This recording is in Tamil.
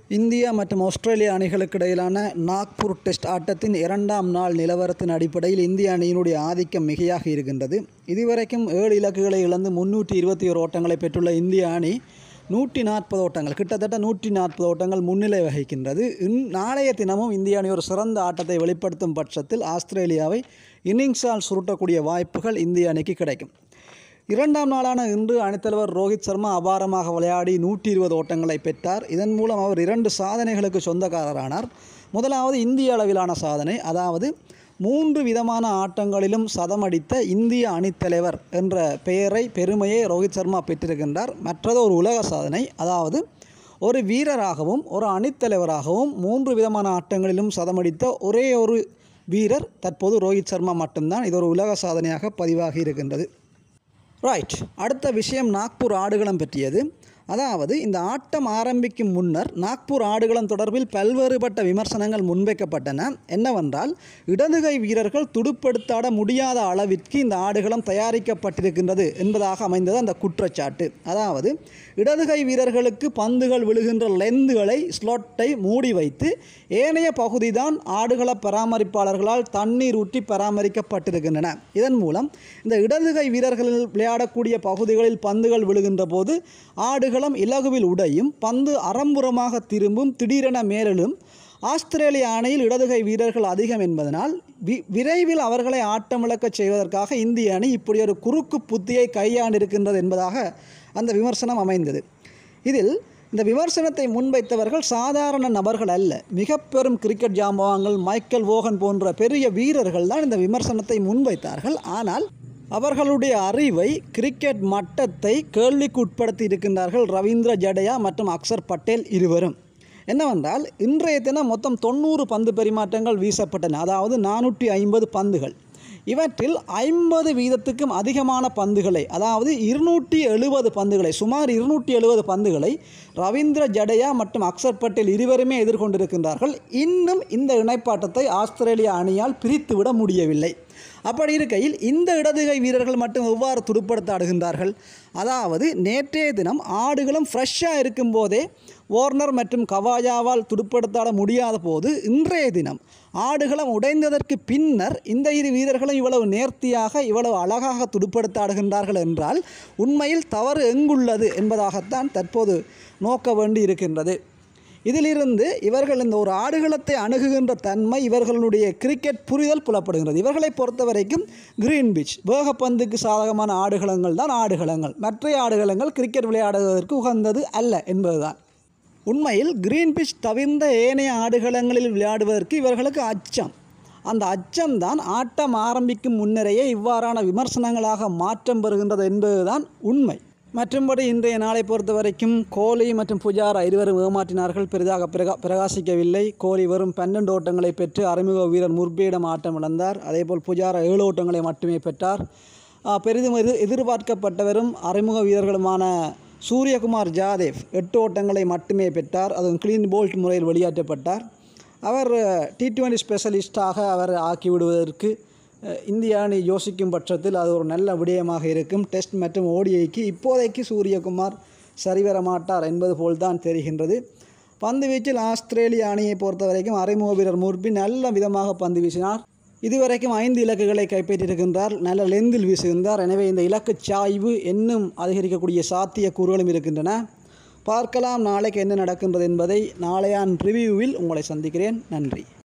இந்தியா மற்றும் ஆஸ்திரேலியா அணிகளுக்கு இடையிலான நாக்பூர் டெஸ்ட் ஆட்டத்தின் இரண்டாம் நாள் நிலவரத்தின் அடிப்படையில் இந்திய அணியினுடைய ஆதிக்கம் மிகையாக இருக்கின்றது இதுவரைக்கும் ஏழு இலக்குகளை இழந்து முன்னூற்றி இருபத்தி ஒரு ஓட்டங்களை பெற்றுள்ள இந்திய அணி நூற்றி நாற்பது ஓட்டங்கள் கிட்டத்தட்ட நூற்றி நாற்பது ஓட்டங்கள் முன்னிலை வகிக்கின்றது இன் நாளைய தினமும் இந்திய அணி ஒரு சிறந்த ஆட்டத்தை வெளிப்படுத்தும் பட்சத்தில் ஆஸ்திரேலியாவை இன்னிங்ஸால் சுருட்டக்கூடிய வாய்ப்புகள் இந்திய அணிக்கு கிடைக்கும் இரண்டாம் நாளான இன்று அணித்தலைவர் ரோஹித் சர்மா அபாரமாக விளையாடி நூற்றி இருபது ஓட்டங்களை பெற்றார் இதன் மூலம் அவர் இரண்டு சாதனைகளுக்கு சொந்தக்காரரானார் முதலாவது இந்திய அளவிலான சாதனை அதாவது மூன்று விதமான ஆட்டங்களிலும் சதமடித்த இந்திய அணித்தலைவர் என்ற பெயரை பெருமையை ரோஹித் சர்மா பெற்றிருக்கின்றார் மற்றது ஒரு உலக சாதனை அதாவது ஒரு வீரராகவும் ஒரு அணித்தலைவராகவும் மூன்று விதமான ஆட்டங்களிலும் சதமடித்த ஒரே ஒரு வீரர் தற்போது ரோஹித் சர்மா மட்டும்தான் இது ஒரு உலக சாதனையாக பதிவாகி இருக்கின்றது ரைட் அடுத்த விஷயம் நாக்பூர் ஆடுகளம் பற்றியது அதாவது இந்த ஆட்டம் ஆரம்பிக்கும் முன்னர் நாக்பூர் ஆடுகளம் தொடர்பில் பல்வேறுபட்ட விமர்சனங்கள் முன்வைக்கப்பட்டன என்னவென்றால் இடதுகை வீரர்கள் துடுப்படுத்தாட முடியாத அளவிற்கு இந்த ஆடுகளம் தயாரிக்கப்பட்டிருக்கின்றது என்பதாக அமைந்தது அந்த குற்றச்சாட்டு அதாவது இடதுகை வீரர்களுக்கு பந்துகள் விழுகின்ற லெந்துகளை ஸ்லொட்டை மூடி வைத்து ஏனைய பகுதி தான் ஆடுகள பராமரிப்பாளர்களால் தண்ணீர் ஊற்றி பராமரிக்கப்பட்டிருக்கின்றன இதன் மூலம் இந்த இடதுகை வீரர்கள் விளையாடக்கூடிய பகுதிகளில் பந்துகள் விழுகின்ற போது ஆடுகளம் இலகுவில் உடையும் பந்து அறம்புறமாக திரும்பும் திடீரென மேலும் ஆஸ்திரேலிய அணியில் இடதுகை வீரர்கள் அதிகம் என்பதனால் வி விரைவில் அவர்களை ஆட்டமிழக்கச் செய்வதற்காக இந்திய அணி இப்படி ஒரு குறுக்கு புத்தியை கையாண்டிருக்கின்றது என்பதாக அந்த விமர்சனம் அமைந்தது இதில் இந்த விமர்சனத்தை முன்வைத்தவர்கள் சாதாரண நபர்கள் அல்ல மிக பெரும் கிரிக்கெட் ஜாம்பவான்கள் மைக்கேல் ஓகன் போன்ற பெரிய வீரர்கள் தான் இந்த விமர்சனத்தை முன்வைத்தார்கள் ஆனால் அவர்களுடைய அறிவை கிரிக்கெட் மட்டத்தை கேள்விக்கு உட்படுத்தி இருக்கின்றார்கள் ரவீந்திர ஜடேஜா மற்றும் அக்சர் பட்டேல் இருவரும் என்னவென்றால் இன்றைய தினம் மொத்தம் தொண்ணூறு பந்து பரிமாற்றங்கள் வீசப்பட்டன அதாவது நானூற்றி ஐம்பது பந்துகள் இவற்றில் ஐம்பது வீதத்துக்கும் அதிகமான பந்துகளை அதாவது இருநூற்றி எழுபது பந்துகளை சுமார் இருநூற்றி எழுபது பந்துகளை ரவீந்திர ஜடேஜா மற்றும் அக்சர் பட்டேல் இருவருமே எதிர்கொண்டிருக்கின்றார்கள் இன்னும் இந்த இணைப்பாட்டத்தை ஆஸ்திரேலிய அணியால் பிரித்துவிட முடியவில்லை அப்படி இருக்கையில் இந்த இடதுகை வீரர்கள் மட்டும் எவ்வாறு துடுப்படுத்த ஆடுகின்றார்கள் அதாவது நேற்றைய தினம் ஆடுகளும் ஃப்ரெஷ்ஷாக இருக்கும்போதே வார்னர் மற்றும் கவாஜாவால் துடுப்படுத்தாட முடியாத போது இன்றைய தினம் ஆடுகளம் உடைந்ததற்கு பின்னர் இந்த இரு வீரர்களும் இவ்வளவு நேர்த்தியாக இவ்வளவு அழகாக துடுப்படுத்த ஆடுகின்றார்கள் என்றால் உண்மையில் தவறு எங்குள்ளது என்பதாகத்தான் தற்போது நோக்க வேண்டி இருக்கின்றது இதிலிருந்து இவர்கள் இந்த ஒரு ஆடுகளத்தை அணுகுகின்ற தன்மை இவர்களுடைய கிரிக்கெட் புரிதல் புலப்படுகிறது இவர்களை பொறுத்த வரைக்கும் கிரீன் பீச் வேகப்பந்துக்கு சாதகமான ஆடுகளங்கள் தான் ஆடுகளங்கள் மற்ற ஆடுகளங்கள் கிரிக்கெட் விளையாடுவதற்கு உகந்தது அல்ல என்பதுதான் உண்மையில் கிரீன் பீச் தவிர்ந்த ஏனைய ஆடுகளங்களில் விளையாடுவதற்கு இவர்களுக்கு அச்சம் அந்த அச்சம்தான் ஆட்டம் ஆரம்பிக்கும் முன்னரேயே இவ்வாறான விமர்சனங்களாக மாற்றம் பெறுகின்றது என்பதுதான் உண்மை மற்றும்படி இன்றைய நாளை பொறுத்த வரைக்கும் கோலி மற்றும் புஜாரா இருவரும் ஏமாற்றினார்கள் பெரிதாக பிரகா பிரகாசிக்கவில்லை கோலி வெறும் பன்னெண்டு ஓட்டங்களை பெற்று அறிமுக வீரர் முர்பியிடம் ஆட்டம் இழந்தார் அதேபோல் புஜாரா ஏழு ஓட்டங்களை மட்டுமே பெற்றார் பெரிதும் எதிர் எதிர்பார்க்கப்பட்டவரும் அறிமுக வீரர்களுமான சூரியகுமார் ஜாதேவ் எட்டு ஓட்டங்களை மட்டுமே பெற்றார் அதுவும் கிளீன் போல்ட் முறையில் வெளியேற்றப்பட்டார் அவர் டி டுவெண்டி ஸ்பெஷலிஸ்டாக அவர் ஆக்கிவிடுவதற்கு இந்திய அணி யோசிக்கும் பட்சத்தில் அது ஒரு நல்ல விடயமாக இருக்கும் டெஸ்ட் மற்றும் ஓடிஐக்கு இப்போதைக்கு சூரியகுமார் சரிவர மாட்டார் என்பது போல்தான் தெரிகின்றது பந்து வீச்சில் ஆஸ்திரேலிய அணியை பொறுத்த வரைக்கும் அறிமுக வீரர் முர்பி நல்ல விதமாக பந்து வீசினார் இதுவரைக்கும் ஐந்து இலக்குகளை கைப்பற்றியிருக்கின்றார் நல்ல லெந்தில் வீசுகின்றார் எனவே இந்த இலக்கு சாய்வு இன்னும் அதிகரிக்கக்கூடிய சாத்திய கூறுகளும் இருக்கின்றன பார்க்கலாம் நாளைக்கு என்ன நடக்கின்றது என்பதை நாளையான் ரிவ்யூவில் உங்களை சந்திக்கிறேன் நன்றி